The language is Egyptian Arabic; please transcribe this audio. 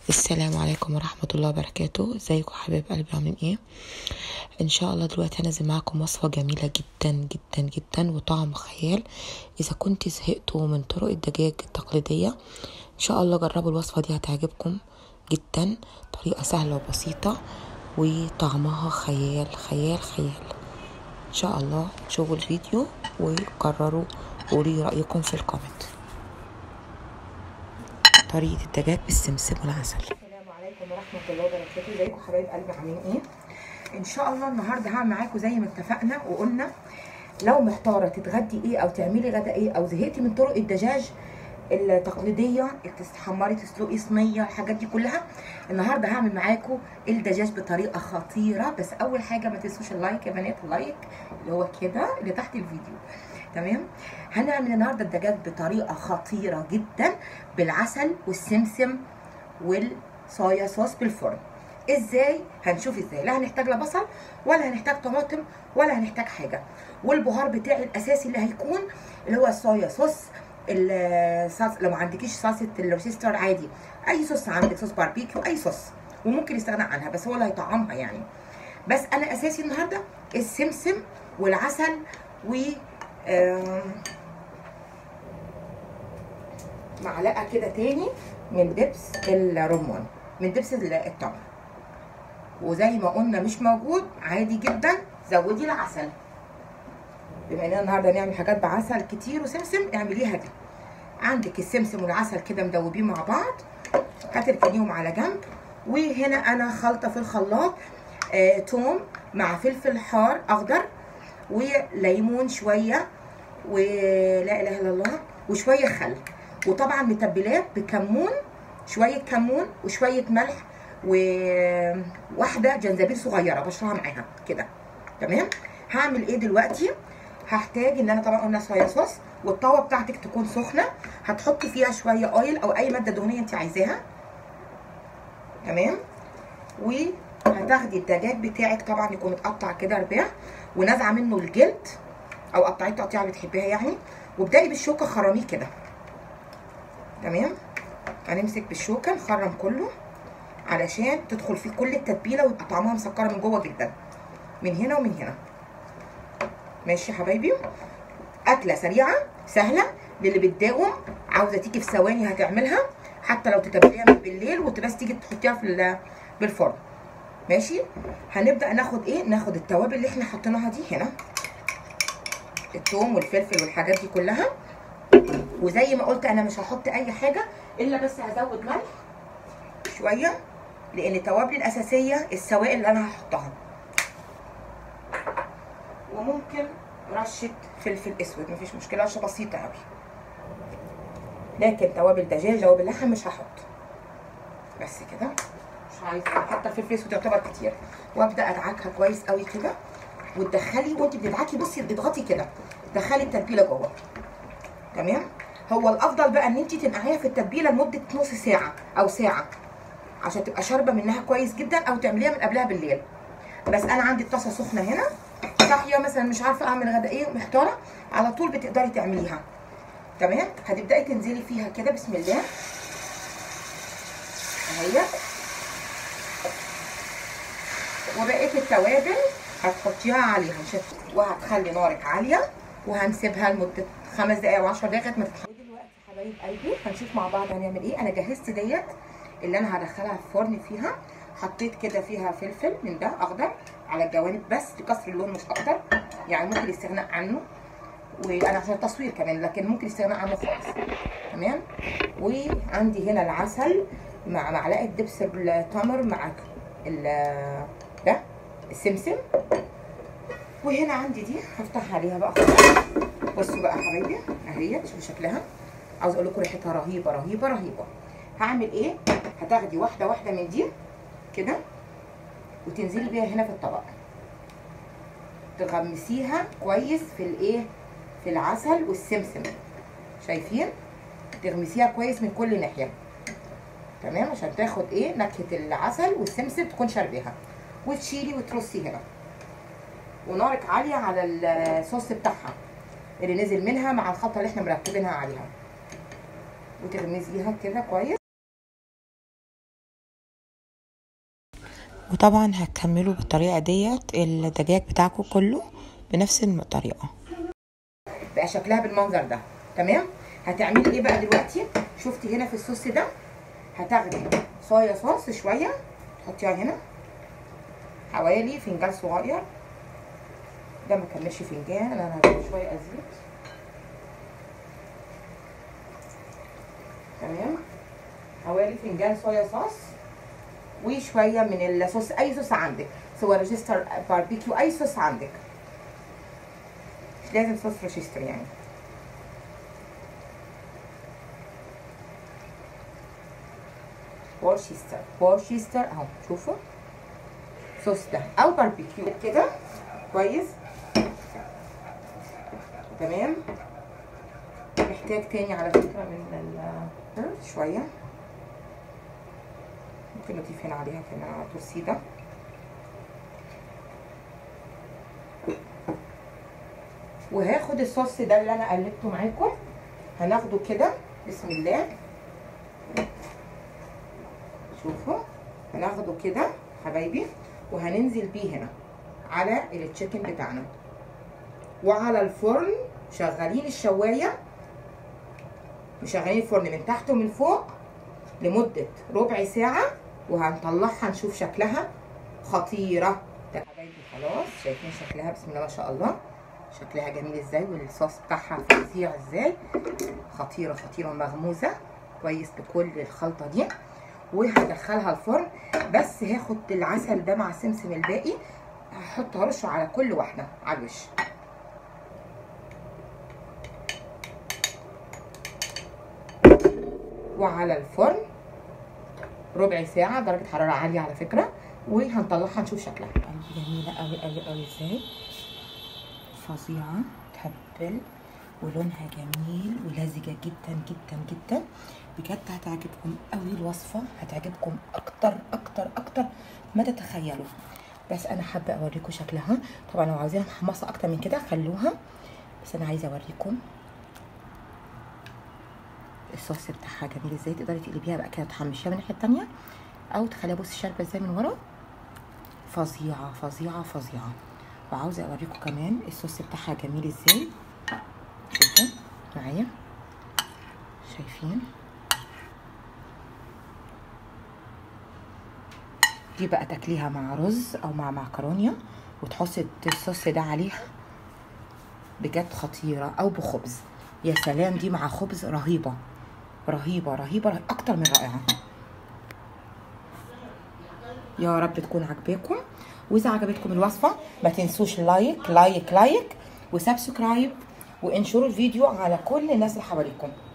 السلام عليكم ورحمة الله وبركاته ازيكم حبايب قلبي عاملين ايه ان شاء الله دلوقتي هنزل معاكم وصفة جميلة جدا جدا جدا وطعم خيال اذا كنت زهقتوا من طرق الدجاج التقليدية ان شاء الله جربوا الوصفة دي هتعجبكم جدا طريقة سهلة وبسيطة وطعمها خيال خيال خيال ان شاء الله شوفوا الفيديو وقرروا قولي رأيكم في الكومنت طريقة الدجاج بالسمسم والعسل السلام عليكم ورحمة الله وبركاته ازيكم حبايب قلبي عاملين ايه؟ ان شاء الله النهارده هعمل معاكم زي ما اتفقنا وقلنا لو محتارة تتغدي ايه او تعملي غدا ايه او زهقتي من طرق الدجاج التقليدية تستحمري تسلقي صينية الحاجات دي كلها النهارده هعمل معاكم الدجاج بطريقة خطيرة بس اول حاجة ما تنسوش اللايك يا بنات اللايك اللي هو كده اللي تحت الفيديو تمام هنعمل النهارده الدجاج بطريقه خطيره جدا بالعسل والسمسم والصويا صوص بالفرن ازاي هنشوف ازاي لا هنحتاج لا بصل ولا هنحتاج طماطم ولا هنحتاج حاجه والبهار بتاعي الاساسي اللي هيكون اللي هو الصويا صوص الصوص لو ما عندكيش صلصه الروسيستر عادي اي صوص عندك صوص باربيكيو اي صوص وممكن يستغنى عنها بس هو اللي هيطعمها يعني بس انا اساسي النهارده السمسم والعسل و معلقه كده تاني من دبس الرمان من دبس التمر وزي ما قلنا مش موجود عادي جدا زودي العسل بما اننا النهارده نعمل حاجات بعسل كتير وسمسم اعمليها دي عندك السمسم والعسل كده مدوبين مع بعض هتركنيهم على جنب وهنا انا خلطه في الخلاط آه توم مع فلفل حار اخضر وليمون شويه ولا اله الا الله وشويه خل وطبعا متبلاه بكمون شويه كمون وشويه ملح وواحده جنزبيل صغيره بشرها معاها كده تمام هعمل ايه دلوقتي هحتاج ان انا طبعا قلنا صويا صوص والطاوه بتاعتك تكون سخنه هتحطي فيها شويه اويل او اي ماده دهنيه انت عايزاها تمام وهتاخدي الدجاج بتاعك طبعا يكون متقطع كده رباع ونازعه منه الجلد او قطعيه تقطيعه اللي تحبيها يعني وابدأي بالشوكه خرميه كده تمام هنمسك بالشوكه نخرم كله علشان تدخل فيه كل التتبيله ويبقى طعمها مسكره من جوه جدا من هنا ومن هنا ماشي يا حبايبي اكله سريعه سهله للي بتداوم عاوزه تيجي في ثواني هتعملها حتى لو تتبليها من بالليل وتبس تيجي تحطيها في بالفرن ماشي هنبدا ناخد ايه ناخد التوابل اللي احنا حطيناها دي هنا الثوم والفلفل والحاجات دي كلها وزي ما قلت انا مش هحط اي حاجه الا بس هزود ملح شويه لان التوابل الاساسيه السوائل اللي انا هحطها وممكن رشه فلفل اسود مفيش مشكله رشه بسيطه قوي لكن توابل دجاجه وباللحم مش هحط بس كده مش عايزه حتى الفلفل الاسود يعتبر كتير وابدا ادعكها كويس قوي كده وتدخلي وانت بتدعكي بصي اضغطي كده دخلي التتبيله جوه تمام هو الافضل بقى ان انت تنقعيها في التتبيله لمده نص ساعه او ساعه عشان تبقى شاربه منها كويس جدا او تعمليها من قبلها بالليل بس انا عندي الطاسه سخنه هنا صاحيه مثلا مش عارفه اعمل غدا ايه محتاره على طول بتقدري تعمليها تمام هتبداي تنزلي فيها كده بسم الله اهي وبقيه التوابل هتحطيها عليها وهتخلي نارك عاليه وهنسيبها لمده خمس دقايق او 10 دقايق ما تتحرق دلوقتي حبايب قلبي هنشوف مع بعض هنعمل ايه انا جهزت ديت اللي انا هدخلها في الفرن فيها حطيت كده فيها فلفل من ده اخضر على الجوانب بس لكسر اللون مش اكتر يعني ممكن الاستغناء عنه وانا عشان التصوير كمان لكن ممكن الاستغناء عنه خالص تمام وعندي هنا العسل مع معلقه دبس التمر مع ده السمسم وهنا عندي دي هفتح عليها بقى خلاص بصوا بقى يا حبايبي اهي شوفوا شكلها عاوز اقول لكم ريحتها رهيبه رهيبه رهيبه هعمل ايه هتاخدي واحده واحده من دي كده وتنزلي بيها هنا في الطبق تغمسيها كويس في الايه في العسل والسمسم شايفين تغمسيها كويس من كل ناحيه تمام عشان تاخد ايه نكهه العسل والسمسم تكون شارباها وتشيلي وترصي هنا ونارك عاليه على الصوص بتاعها اللي نزل منها مع الخلطه اللي احنا مركبينها عليها وتغمزيها كده كويس وطبعا هتكملوا بالطريقة ديت الدجاج بتاعكم كله بنفس الطريقة بقى شكلها بالمنظر ده تمام هتعملي ايه بقى دلوقتي شفتي هنا في الصوص ده هتاخدي صويا صوص شويه تحطيها هنا حوالي فنجان صغير ده ما كملش فنجان انا هضيف شويه ازيد تمام حوالي فنجان صويا صوص وشويه من الصوص اي صوص عندك سواء ريجستر باربيكيو اي صوص عندك مش لازم صوص ريجستر يعني وورشيستر وورشيستر اهو شوفوا صوص ده او باربيكيو كده كويس تمام محتاج تاني على فكره من ال شويه ممكن نضيف هنا عليها كمان على طول سيده وهاخد الصوص ده اللي انا قلبته معاكم هناخده كده بسم الله شوفوا هناخده كده حبايبي وهننزل بيه هنا على التشيكن بتاعنا وعلى الفرن شغالين الشوايه مشغلين الفرن من تحت ومن فوق لمده ربع ساعه وهنطلعها نشوف شكلها خطيره ده حبايبي خلاص شايفين شكلها بسم الله ما شاء الله شكلها جميل ازاي والصوص بتاعها فظيع ازاي خطيره خطيره مغموزه كويس بكل الخلطه دي وهدخلها الفرن بس هاخد العسل ده مع السمسم الباقي هحط هرشه على كل واحده على الوش وعلى الفرن ربع ساعه درجه حراره عاليه على فكره وهنطلعها نشوف شكلها جميله قوي قوي قوي ازاي فظيعه تهبل ولونها جميل ولزجه جدا جدا جدا بجد هتعجبكم قوي الوصفه هتعجبكم اكتر اكتر اكتر ما تتخيلوا بس انا حابه اوريكم شكلها طبعا لو عاوزينها محمصه اكتر من كده خلوها بس انا عايزه اوريكم الصوص بتاعها جميل ازاي تقدري تقلبيها بقى كده تحمشيها من الناحيه التانيه او تخليها بصي شاربه ازاي من ورا فظيعه فظيعه فظيعه وعاوزه اوريكم كمان الصوص بتاعها جميل ازاي شوفوا معايا شايفين دي بقى تاكليها مع رز او مع معكرونيا وتحطي الصوص ده عليها بجد خطيره او بخبز يا سلام دي مع خبز رهيبه رهيبه رهيبه اكتر من رائعه يا رب تكون عجباكم واذا عجبتكم الوصفه ما تنسوش لايك لايك لايك وسبسكرايب وانشروا الفيديو على كل الناس اللي حواليكم